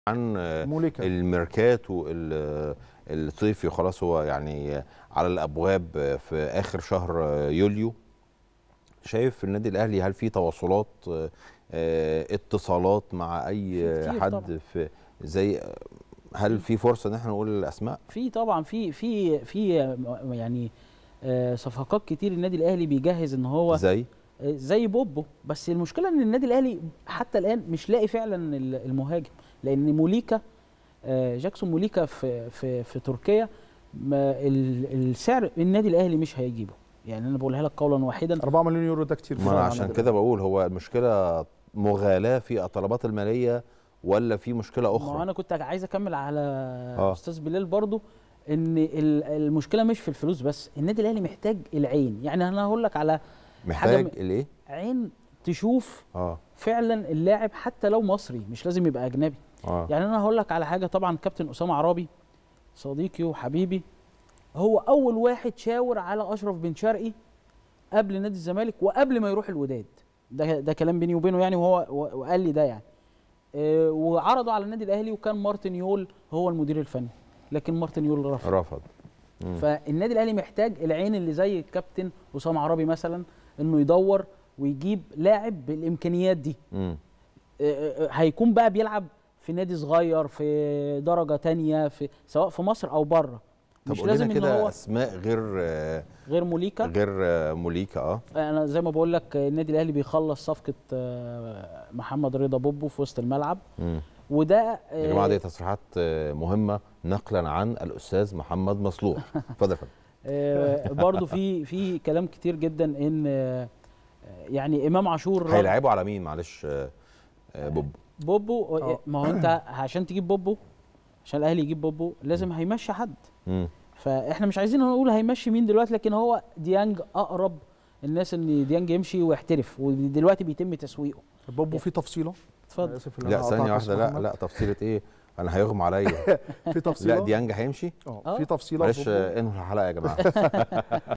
عن موليكا الميركاتو ال- الصيفي خلاص هو يعني على الابواب في اخر شهر يوليو شايف النادي الاهلي هل في تواصلات آه، اتصالات مع اي في كتير حد طبعاً. في زي هل في فرصه ان احنا نقول الاسماء في طبعا في في في يعني آه، صفقات كتير النادي الاهلي بيجهز ان هو زي آه، زي بوبو بس المشكله ان النادي الاهلي حتى الان مش لاقي فعلا ال- المهاجم لان موليكا آه، جاكسون موليكا في في في تركيا ما ال- السعر النادي الاهلي مش هيجيبه يعني انا بقولها لك قولا واحدا 4 مليون يورو ده كتير ما انا فعلاً على عشان النادي كده بقول هو المشكله مغالاه في الطلبات الماليه ولا في مشكله ما اخرى انا كنت عايز اكمل على آه. استاذ بلال برضو ان ال- المشكله مش في الفلوس بس النادي الاهلي محتاج العين يعني انا هقول لك على محتاج م- الايه عين تشوف اه فعلا اللاعب حتى لو مصري مش لازم يبقى اجنبي اه يعني انا هقول لك على حاجه طبعا كابتن اسامه عرابي صديقي وحبيبي هو اول واحد شاور على اشرف بن شرقي قبل نادي الزمالك وقبل ما يروح الوداد ده ده كلام بيني وبينه يعني وهو و- وقال لي ده يعني آه، وعرضوا على النادي الاهلي وكان مارتن يول هو المدير الفني لكن مارتن يول رفض رفض مم. فالنادي الاهلي محتاج العين اللي زي الكابتن اسامه عرابي مثلا انه يدور ويجيب لاعب بالامكانيات دي مم. آه، آه، هيكون بقى بيلعب في نادي صغير في درجه تانية في سواء في مصر او بره طب مش قول لنا لازم ان كده هو اسماء غير آه، غير موليكا غير آه، موليكا اه انا زي ما بقول لك آه، النادي الاهلي بيخلص صفقه آه، محمد رضا بوبو في وسط الملعب مم. وده يا جماعه دي تصريحات آه، مهمه نقلا عن الاستاذ محمد مصلوح اتفضل يا فندم آه، برضو في في كلام كتير جدا ان آه، يعني امام عاشور رغم- هيلعبوا على مين معلش آه، آه، بوب بوبو آه. ما هو انت عشان تجيب بوبو عشان الاهلي يجيب بوبو لازم هيمشي حد مم. فاحنا مش عايزين نقول هيمشي مين دلوقتي لكن هو ديانج اقرب الناس ان ديانج يمشي ويحترف ودلوقتي بيتم تسويقه بوبو في تفصيله اتفضل آسف إن لا أنا ثانيه قطعت واحده لا محمد. لا تفصيله ايه انا هيغمى عليا في تفصيله لا ديانج هيمشي اه آه. في تفصيله معلش بوبو. آه، انهوا الحلقه يا جماعه